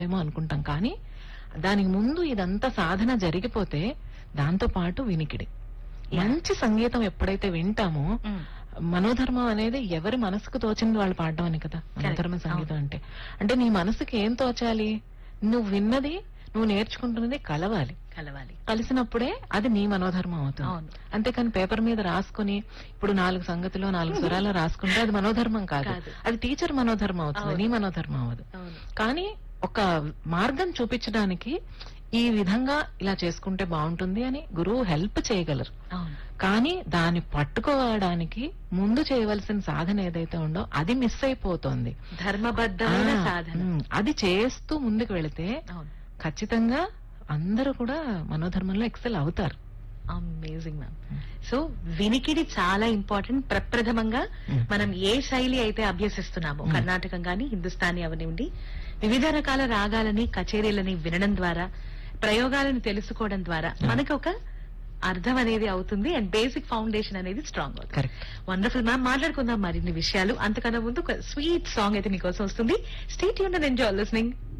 ఏమో అనుకుంటాం కానీ దానికి ముందు ఇదంతా సాధన జరిగిపోతే దాంతో పాటు వినికిడి మంచి సంగీతం ఎప్పుడైతే వింటామో మ్మ్. మనోధర్మం అనేది ఎవరి మనసుకు తోచింది వాళ్ళు పాడడం అని కదా మనోధర్మ సంగీతం అంటే అంటే నీ మనసుకి ఏం తోచాలి నువ్వు విన్నది నువ్వు నేర్చుకుంటున్నది కలవాలి కలవాలి కలిసినప్పుడే అది నీ మనోధర్మం అవుతుంది అవును. అంతేకాని పేపర్ మీద రాసుకుని ఇప్పుడు నాలుగు సంగతిలో నాలుగు స్వరాలు రాసుకుంటే అది మనోధర్మం కాదు కాదు. అది టీచర్ మనోధర్మం అవుతుంది నీ మనోధర్మం అవదు అవును కానీ ఒక మార్గం చూపించడానికి ఈ విధంగా ఇలా చేసుకుంటే బాగుంటుంది అని గురువు హెల్ప్ చేయగలరు అవును కానీ దాన్ని పట్టుకోవడానికి ముందు చేయవలసిన సాధన ఏదైతే ఉందో అది మిస్ అయిపోతుంది ధర్మబద్ధమైన ఆ, సాధన ఉమ్, అది చేస్తూ ముందుకు వెళితే అవును ఖచ్చితంగా అందరూ కూడా మనోధర్మంలో ఎక్సెల్ అవుతారు అమేజింగ్ మ్యామ్ సో వినికిడి చాలా ఇంపార్టెంట్ ప్రప్రథమంగా Mm. మనం ఏ శైలి అయితే అభ్యసిస్తున్నామో Mm. కర్ణాటకం గాని హిందుస్థానీ అవనివ్వండి వివిధ రకాల రాగాలని కచేరీలని వినడం ద్వారా ప్రయోగాలను తెలుసుకోవడం ద్వారా మనకు ఒక అర్థం అనేది అవుతుంది అండ్ బేసిక్ ఫౌండేషన్ అనేది స్ట్రాంగ్ అవుతుంది కరెక్ట్ వండర్ఫుల్ మ్యామ్ మాట్లాడుకుందాం మరిన్ని విషయాలు అంతకన్నా ముందు ఒక స్వీట్ సాంగ్ అయితే మీకోసం వస్తుంది స్టేట్ యూన్ అండ్ ఎంజాయ్ లిస్నింగ్